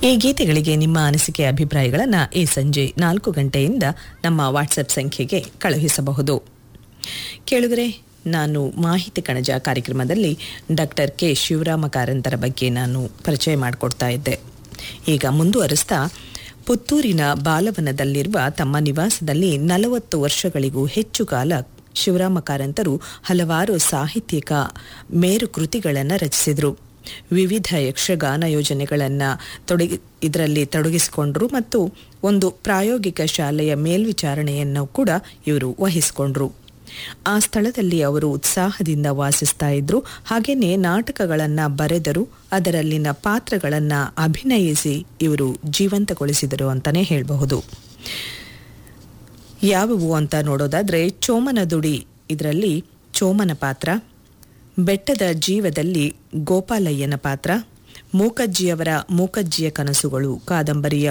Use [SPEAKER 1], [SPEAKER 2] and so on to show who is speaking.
[SPEAKER 1] ಈ ಗೀತೆಗಳಿಗೆ ನಿಮ್ಮ ಅನಿಸಿಕೆ ಅಭಿಪ್ರಾಯಗಳನ್ನು ಈ ಸಂಜೆ ನಾಲ್ಕು ಗಂಟೆಯಿಂದ ನಮ್ಮ ವಾಟ್ಸಪ್ ಸಂಖ್ಯೆಗೆ ಕಳುಹಿಸಬಹುದು ಕೇಳಿದರೆ ನಾನು ಮಾಹಿತಿ ಕಣಜ ಕಾರ್ಯಕ್ರಮದಲ್ಲಿ ಡಾಕ್ಟರ್ ಕೆ ಶಿವರಾಮ ಕಾರಂತರ ಬಗ್ಗೆ ನಾನು ಪರಿಚಯ ಮಾಡಿಕೊಡ್ತಾ ಇದ್ದೆ ಈಗ ಮುಂದುವರಿಸ್ತಾ ಪುತ್ತೂರಿನ ಬಾಲವನದಲ್ಲಿರುವ ತಮ್ಮ ನಿವಾಸದಲ್ಲಿ ನಲವತ್ತು ವರ್ಷಗಳಿಗೂ ಹೆಚ್ಚು ಕಾಲ ಶಿವರಾಮ ಕಾರಂತರು ಹಲವಾರು ಸಾಹಿತ್ಯಿಕ ಮೇರು ಕೃತಿಗಳನ್ನು ರಚಿಸಿದರು ವಿವಿಧ ಯಕ್ಷಗಾನ ಯೋಜನೆಗಳನ್ನು ತೊಡಗಿ ಇದರಲ್ಲಿ ತೊಡಗಿಸಿಕೊಂಡ್ರು ಮತ್ತು ಒಂದು ಪ್ರಾಯೋಗಿಕ ಶಾಲೆಯ ಮೇಲ್ವಿಚಾರಣೆಯನ್ನು ಕೂಡ ಇವರು ವಹಿಸಿಕೊಂಡ್ರು ಆ ಸ್ಥಳದಲ್ಲಿ ಅವರು ಉತ್ಸಾಹದಿಂದ ವಾಸಿಸ್ತಾ ಇದ್ರು ಹಾಗೇನೆ ನಾಟಕಗಳನ್ನು ಬರೆದರು ಅದರಲ್ಲಿನ ಪಾತ್ರಗಳನ್ನು ಅಭಿನಯಿಸಿ ಇವರು ಜೀವಂತಗೊಳಿಸಿದರು ಅಂತಾನೆ ಹೇಳಬಹುದು ಯಾವುವು ಅಂತ ನೋಡೋದಾದ್ರೆ ಚೋಮನ ದುಡಿ ಇದರಲ್ಲಿ ಚೋಮನ ಪಾತ್ರ ಬೆಟ್ಟದ ಜೀವದಲ್ಲಿ ಗೋಪಾಲಯ್ಯನ ಪಾತ್ರ ಮೂಕಜ್ಜಿಯವರ ಮೂಕಜ್ಜಿಯ ಕನಸುಗಳು ಕಾದಂಬರಿಯ